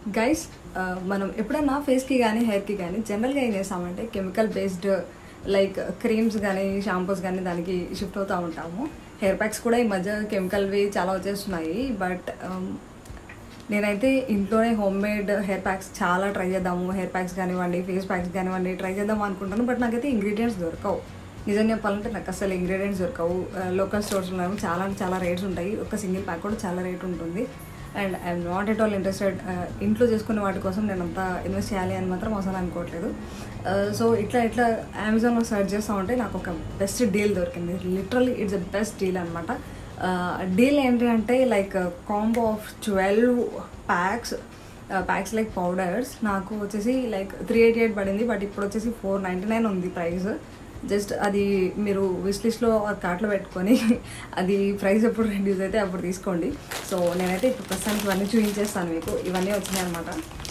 Guys మనం ఎప్పుడైనా ఫేస్కి కానీ హెయిర్కి కానీ జనరల్గా ఏం చేస్తామంటే కెమికల్ బేస్డ్ లైక్ క్రీమ్స్ కానీ షాంపూస్ కానీ దానికి షిఫ్ట్ అవుతూ ఉంటాము హెయిర్ ప్యాక్స్ కూడా ఈ మధ్య కెమికల్వి చాలా వచ్చేస్తున్నాయి బట్ నేనైతే ఇంట్లోనే హోమ్ మేడ్ హెయిర్ ప్యాక్స్ చాలా ట్రై చేద్దాము హెయిర్ ప్యాక్స్ కానివ్వండి ఫేస్ ప్యాక్స్ కానివ్వండి ట్రై చేద్దాం అనుకుంటాను బట్ నాకైతే ఇంగ్రీడియంట్స్ దొరకవు నిజం చెప్పాలంటే నాకు అసలు ఇంగ్రీడియంట్స్ దొరకవు లోకల్ స్టోర్స్లో చాలా అంటే చాలా రేట్స్ ఉంటాయి ఒక సింగిల్ ప్యాక్ కూడా చాలా రేట్ ఉంటుంది and I'm not at all interested ఇంట్లో చేసుకునే వాటి కోసం నేను అంతా ఇన్వెస్ట్ చేయాలి అని మాత్రం అసలు అనుకోవట్లేదు సో ఇట్లా ఇట్లా అమెజాన్లో సెర్చ్ చేస్తూ ఉంటే నాకు ఒక బెస్ట్ డీల్ దొరికింది literally it's the best deal అనమాట డీల్ ఏంటి అంటే like combo of twelve packs packs like powders నాకు వచ్చేసి లైక్ త్రీ ఎయిటీ ఎయిట్ పడింది బట్ ఇప్పుడు వచ్చేసి ఫోర్ నైంటీ నైన్ ఉంది ప్రైస్ జస్ట్ అది మీరు విష్ లిస్ట్లో కార్ట్లో పెట్టుకొని అది ప్రైస్ ఎప్పుడు రెడ్యూస్ అయితే అప్పుడు తీసుకోండి సో నేనైతే ఇప్పుడు ప్రస్తుతానికి ఇవన్నీ చూపించేస్తాను మీకు ఇవన్నీ వచ్చినాయి అనమాట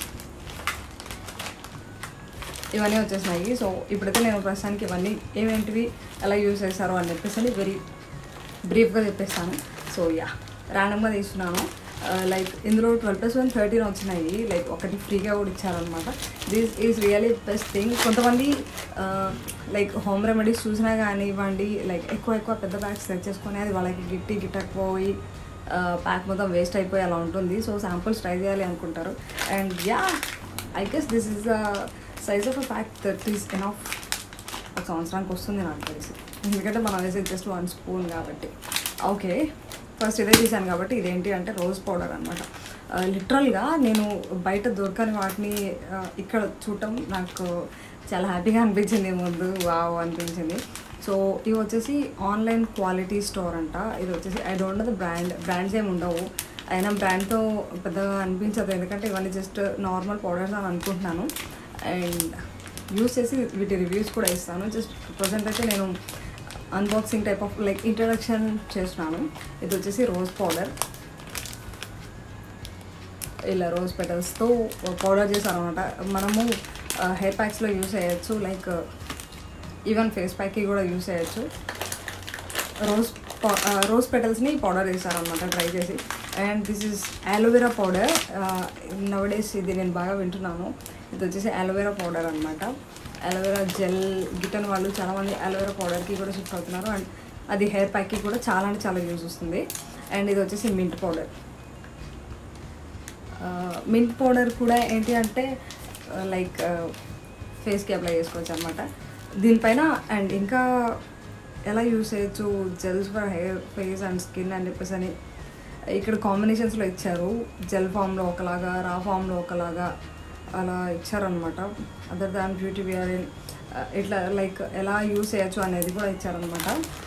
ఇవన్నీ వచ్చేసినాయి సో ఇప్పుడైతే నేను ప్రస్తుతానికి ఇవన్నీ ఏమేంటివి ఎలా యూజ్ చేశారో అని చెప్పేసి వెరీ బ్రీఫ్గా చెప్పేస్తాను సో యా ర్యాండమ్గా తీసుకున్నాను లైక్ ఇందులో ట్వెల్వ్ ప్లస్ వన్ థర్టీన్ వచ్చినాయి లైక్ ఒకటి ఫ్రీగా కూడా ఇచ్చారనమాట this is really best thing కొంతమంది లైక్ హోమ్ రెమెడీస్ చూసినా కానివ్వండి లైక్ ఎక్కువ ఎక్కువ పెద్ద బ్యాగ్స్ తెచ్చేసుకొని అది వాళ్ళకి గిట్టి గిట్టకపోయి ప్యాక్ మొత్తం వేస్ట్ అయిపోయి అలా ఉంటుంది సో శాంపుల్స్ ట్రై చేయాలి అనుకుంటారు and yeah I guess this is the size of a pack that is enough ఒక సంవత్సరానికి వస్తుంది నాకు తెలిసి ఎందుకంటే మనం వేసేది జస్ట్ వన్ స్పూన్ కాబట్టి ఓకే ఫస్ట్ ఇదే తీసాను కాబట్టి ఇదేంటి అంటే రోజ్ పౌడర్ అనమాట లిటరల్గా నేను బయట దొరకని వాటిని ఇక్కడ చూడటం నాకు చాలా హ్యాపీగా అనిపించింది ముందు వావ్ అనిపించింది సో ఇవి వచ్చేసి ఆన్లైన్ క్వాలిటీ స్టోర్ అంట ఇది వచ్చేసి I don't know the brand brands ఏమి ఉండవు అయినా బ్రాండ్తో పెద్దగా అనిపించదు ఎందుకంటే ఇవన్నీ జస్ట్ నార్మల్ పౌడర్స్ అని అనుకుంటున్నాను అండ్ యూస్ చేసి వీటి రివ్యూస్ కూడా ఇస్తాను జస్ట్ ప్రజెంట్ అయితే నేను unboxing type of like introduction చేస్తున్నాను ఇది వచ్చేసి రోజ్ పౌడర్ ఇలా రోజ్ పెటల్స్తో పౌడర్ చేశారనమాట మనము హెయిర్ ప్యాక్స్లో యూస్ చేయొచ్చు లైక్ ఈవెన్ ఫేస్ ప్యాక్కి కూడా యూస్ చేయొచ్చు రోజ్ రోజ్ పెటల్స్ని పౌడర్ చేశారనమాట ట్రై చేసి and this is aloe vera powder nowadays ఇది నేను బాగా వింటున్నాను ఇది వచ్చేసి అలోవెరా పౌడర్ అనమాట అలోవెరా జెల్ గిట్టని వాళ్ళు చాలామంది అలోవెరా పౌడర్కి కూడా షిఫ్ట్ అవుతున్నారు అండ్ అది హెయిర్ ప్యాక్కి కూడా చాలా అంటే చాలా యూజ్ వస్తుంది అండ్ ఇది వచ్చేసి మింట్ పౌడర్ మింట్ పౌడర్ కూడా ఏంటి అంటే లైక్ ఫేస్కి అప్లై చేసుకోవచ్చు అనమాట దీనిపైన అండ్ ఇంకా ఎలా యూస్ చేయొచ్చు gels for hair face and skin అని చెప్పేసి అని ఇక్కడ కాంబినేషన్స్లో ఇచ్చారు జెల్ ఫామ్లో ఒకలాగా రా ఫామ్లో ఒకలాగా అలా ఇచ్చారనమాట అదర్ దాన్ బ్యూటీ వియర్ ఇట్లా లైక్ ఎలా యూస్ చేయొచ్చు అనేది కూడా ఇచ్చారనమాట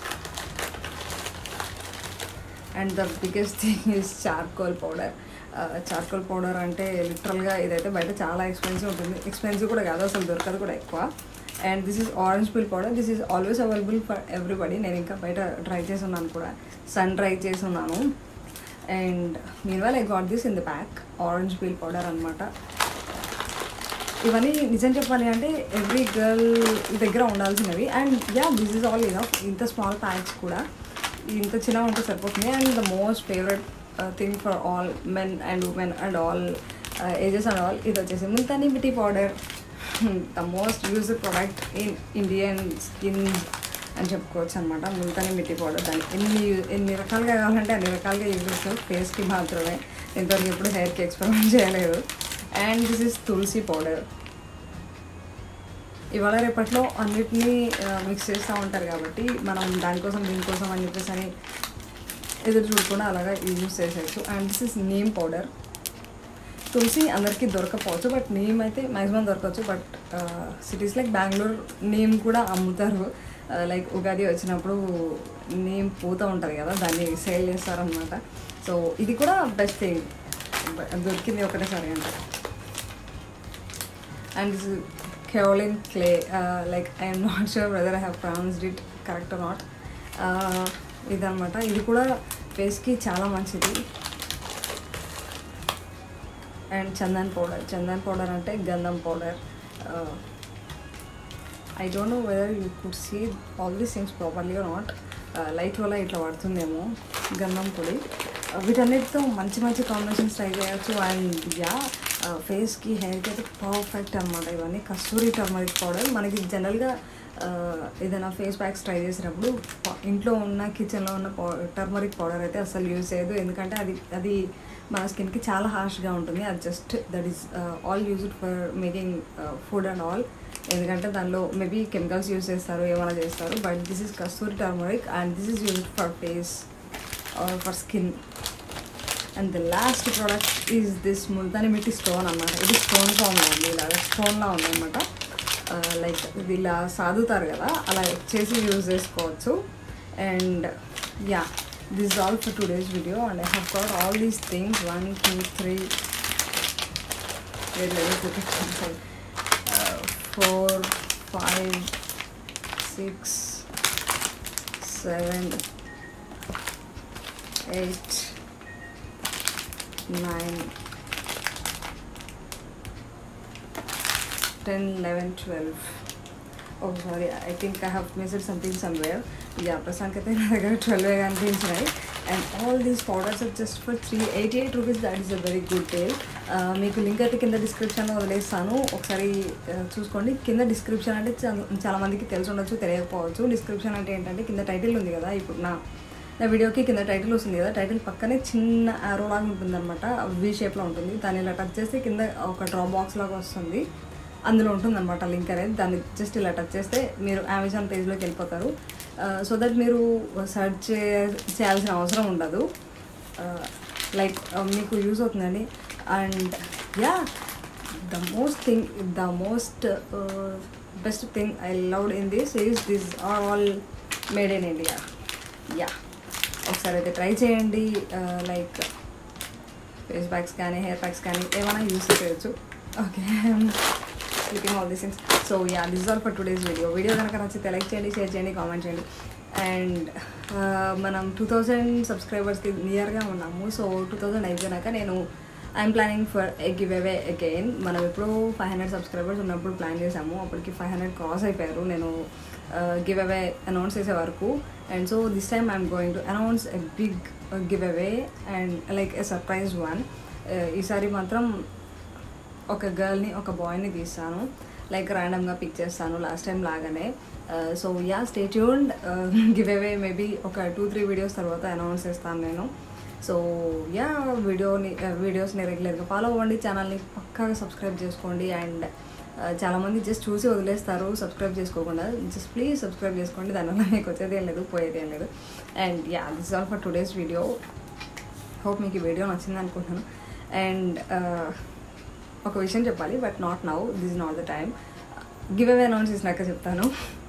and the biggest thing is charcoal powder charcoal powder అంటే లిటరల్గా ఇదైతే బయట చాలా ఎక్స్పెన్సివ్ ఉంటుంది ఎక్స్పెన్సివ్ కూడా కాదు అసలు దొరకదు కూడా ఎక్కువ and this is orange peel powder this is always available for everybody నేను ఇంకా బయట ట్రై చేసి ఉన్నాను కూడా సన్ ట్రై చేసి ఉన్నాను and meanwhile I got this in the pack orange peel powder అనమాట ఇవన్నీ నిజం చెప్పాలి అంటే ఎవ్రీ గర్ల్ దగ్గర ఉండాల్సినవి and yeah this is all enough ఇంత స్మాల్ ప్యాక్స్ కూడా ఇంత చిన్న ఉంటే సరిపోతుంది and the most favourite thing for all men and women and all ages and all ఇది వచ్చేసి multani mitti powder the most used product in Indian skin అని చెప్పుకోవచ్చు అనమాట ముల్తానీ మిట్టి పౌడర్ దాన్ని ఎన్ని ఎన్ని రకాలుగా కావాలంటే అన్ని రకాలుగా యూజ్ చేస్తాం ఫేస్కి మాత్రమే ఇంతవరకు ఎప్పుడు హెయిర్కి ఎక్స్పెరిమెంట్ చేయలేదు and this is tulsi powder ఇవాళ రేపట్లో అన్నిటినీ మిక్స్ చేస్తూ ఉంటారు కాబట్టి మనం దానికోసం దీనికోసం అని చెప్పేసి అని ఎదురు చూడకుండా అలాగా యూజ్ చేసేయచ్చు and this is neem powder tulsi అందరికీ దొరకపోవచ్చు బట్ నేమ్ అయితే మ్యాక్సిమం దొరకవచ్చు but cities like Bengaluru neem కూడా అమ్ముతారు లైక్ ఉగాది వచ్చినప్పుడు నేమ్ పూత ఉంటుంది కదా దాన్ని సేల్ చేస్తారనమాట సో ఇది కూడా బెస్ట్ థింగ్ దొరికింది ఒకటేసారి అంటే and this kaolin clay like I'm not sure whether I have pronounced it correct not ఇదనమాట ఇది కూడా ఫేస్కి చాలా మంచిది and chandan powder chandan powder అంటే గంధం powder I don't know whether you could see all these things properly not light వల్ల ఇట్లా పడుతుందేమో గంధం పొడి వీటన్నిటితో మంచి మంచి కాంబినేషన్స్ ట్రై చేయొచ్చు అండ్ యా ఫేస్కి హెయిర్కి అయితే పర్ఫెక్ట్ అనమాట ఇవన్నీ కస్తూరి టర్మరిక్ పౌడర్ మనకి జనరల్గా ఏదైనా ఫేస్ ప్యాక్స్ ట్రై చేసినప్పుడు ప- ఇంట్లో ఉన్న కిచెన్లో ఉన్న పౌ టర్మరిక్ పౌడర్ అయితే అసలు యూజ్ చేయదు ఎందుకంటే అది అది మన స్కిన్కి చాలా హార్ష్గా ఉంటుంది అది just that is all used for making food and all ఎందుకంటే దానిలో మేబీ కెమికల్స్ యూజ్ చేస్తారు ఏమైనా చేస్తారు but this is kasturi turmeric and this is used for face or for skin and the last product is this multani mitti stone అన్నమాట ఇది stone ఫామ్లో ఉంది ఇలాగ స్టోన్లా ఉంది అనమాట లైక్ ఇది ఇలా సాదుతారు కదా అలా చేసి యూజ్ చేసుకోవచ్చు and yeah this all for today's video and I have got all these things one two three four five six seven eight nine, ten, eleven, twelve. Oh, sorry, I think I have missed something somewhere. Yeah, ప్రస్తుతానికి అయితే నా దగ్గర twelve కనిపించినాయి and all these powders are just for three eighty eight rupees that is a very good deal మీకు link అయితే కింద డిస్క్రిప్షన్లో వదిలేస్తాను ఒకసారి uh, చూసుకోండి కింద డిస్క్రిప్షన్ అంటే చాలా చాలా మందికి తెలిసి ఉండొచ్చు తెలియకపోవచ్చు డిస్క్రిప్షన్ అంటే ఏంటంటే కింద టైటిల్ ఉంది కదా ఇప్పుడు నా నా వీడియోకి కింద టైటిల్ వస్తుంది కదా టైటిల్ పక్కనే చిన్న ఆరో లాగా ఉంటుంది అనమాట వి షేప్లో ఉంటుంది దాన్ని ఇలా టచ్ చేస్తే కింద ఒక డ్రాప్ బాక్స్ లాగా వస్తుంది అందులో ఉంటుంది అనమాట లింక్ అనేది దాన్ని జస్ట్ ఇలా టచ్ చేస్తే మీరు అమెజాన్ పేజ్లోకి వెళ్ళిపోతారు సో దట్ మీరు సెర్చ్ చే చేయాల్సిన అవసరం ఉండదు లైక్ మీకు యూజ్ అవుతుందండి and yeah the most thing the most best thing I loved in this is this are all made in India yeah ఒకసారి అయితే ట్రై చేయండి లైక్ ఫేస్ ప్యాక్స్ కానీ హెయిర్ ప్యాక్స్ కానీ ఏమైనా యూస్ చేయొచ్చు okay sleeping all these things so yeah this all for today's video video కనుక నచ్చితే like చేయండి షేర్ చేయండి కామెంట్ చేయండి అండ్ మనం టూ థౌజండ్ సబ్స్క్రైబర్స్కి నియర్గా ఉన్నాము సో టూ థౌజండ్ అయిపోయినాక నేను I'm planning for a giveaway again మనం ఎప్పుడు ఫైవ్ హండ్రెడ్ సబ్స్క్రైబర్స్ ఉన్నప్పుడు ప్లాన్ చేసాము అప్పటికి ఫైవ్ హండ్రెడ్ క్రాస్ అయిపోయారు నేను గివ్ అవే అనౌన్స్ చేసే వరకు and so this time I'm going to announce a big giveaway and like a surprise one ఈసారి మాత్రం ఒక గర్ల్ని ఒక బాయ్ని తీస్తాను లైక్ ర్యాండమ్గా పిక్ చేస్తాను లాస్ట్ టైం లాగానే so yeah stay tuned giveaway maybe ఒక టూ త్రీ వీడియోస్ తర్వాత అనౌన్స్ చేస్తాను నేను సో యా వీడియోని వీడియోస్ని రెగ్యులర్గా ఫాలో అవ్వండి ఛానల్ని పక్కాగా సబ్స్క్రైబ్ చేసుకోండి అండ్ చాలామంది జస్ట్ చూసి వదిలేస్తారు సబ్స్క్రైబ్ చేసుకోకుండా జస్ట్ ప్లీజ్ సబ్స్క్రైబ్ చేసుకోండి దానివల్ల మీకు వచ్చేది ఏం లేదు పోయేది ఏం లేదు and yeah this all for today's video hope మీకు ఈ వీడియో నచ్చింది అనుకుంటున్నాను అండ్ ఒక విషయం చెప్పాలి but not now this not the time giveaway announce చేసినాక చెప్తాను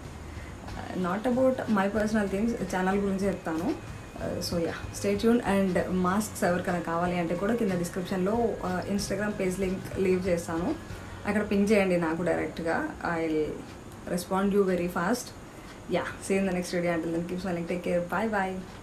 not about my personal things channel గురించి చెప్తాను so yeah stay tune and masks ఎవరికైనా కావాలి అంటే కూడా కింద డిస్క్రిప్షన్లో ఇన్స్టాగ్రామ్ పేజ్ లింక్ లీవ్ చేస్తాను అక్కడ పింక్ చేయండి నాకు డైరెక్ట్గా I respond you very fast yeah see in the next video అంటే keep smiling take care bye bye